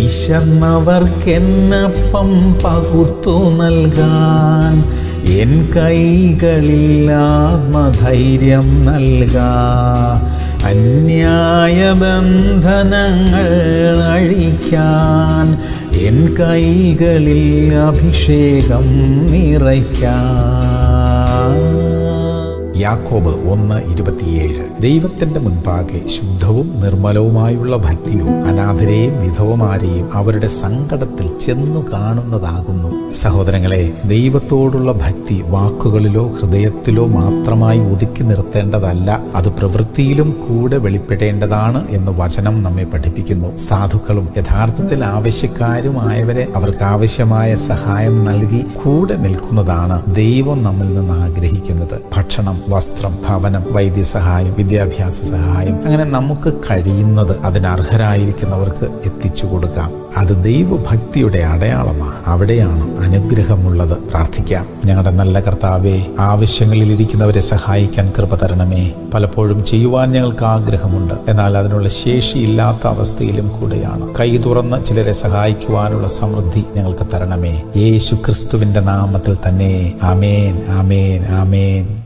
വിശന്നവർക്കെന്നപ്പം പകുത്തു നൽകാൻ എൻ കൈകളിൽ ആത്മധൈര്യം നൽകാ അന്യായ ബന്ധനങ്ങൾ അഴിക്കാൻ എൻ കൈകളിൽ അഭിഷേകം നിറയ്ക്കാൻ യാക്കോബ് ഒന്ന് ഇരുപത്തിയേഴ് ദൈവത്തിന്റെ മുൻപാകെ ശുദ്ധവും നിർമ്മലവുമായുള്ള ഭക്തിയോ അനാഥരെയും വിധവമാരെയും അവരുടെ സങ്കടത്തിൽ ചെന്നു കാണുന്നതാകുന്നു സഹോദരങ്ങളെ ദൈവത്തോടുള്ള ഭക്തി വാക്കുകളിലോ ഹൃദയത്തിലോ മാത്രമായി ഒതുക്കി നിർത്തേണ്ടതല്ല അത് പ്രവൃത്തിയിലും കൂടെ വെളിപ്പെടേണ്ടതാണ് എന്ന് വചനം നമ്മെ പഠിപ്പിക്കുന്നു സാധുക്കളും യഥാർത്ഥത്തിൽ ആവശ്യക്കാരുമായവരെ അവർക്ക് ആവശ്യമായ സഹായം നൽകി കൂടെ നിൽക്കുന്നതാണ് ദൈവം നമ്മിൽ നിന്ന് ആഗ്രഹിക്കുന്നത് ഭക്ഷണം വസ്ത്രം ഭവനം വൈദ്യസഹായം വിദ്യാഭ്യാസ സഹായം അങ്ങനെ നമുക്ക് കഴിയുന്നത് അതിനർഹരായിരിക്കുന്നവർക്ക് എത്തിച്ചു കൊടുക്കാം അത് ദൈവഭക്തിയുടെ അടയാളമാണ് അവിടെയാണ് അനുഗ്രഹമുള്ളത് പ്രാർത്ഥിക്കാം ഞങ്ങളുടെ നല്ല കർത്താവെ ആവശ്യങ്ങളിൽ ഇരിക്കുന്നവരെ സഹായിക്കാൻ കൃപ തരണമേ പലപ്പോഴും ചെയ്യുവാൻ ഞങ്ങൾക്ക് ആഗ്രഹമുണ്ട് എന്നാൽ അതിനുള്ള ശേഷിയില്ലാത്ത അവസ്ഥയിലും കൂടെയാണ് കൈ തുറന്ന് ചിലരെ സഹായിക്കുവാനുള്ള സമൃദ്ധി ഞങ്ങൾക്ക് തരണമേ യേശു ക്രിസ്തുവിന്റെ നാമത്തിൽ തന്നെ ആമേൻ ആമേൻ ആമേൻ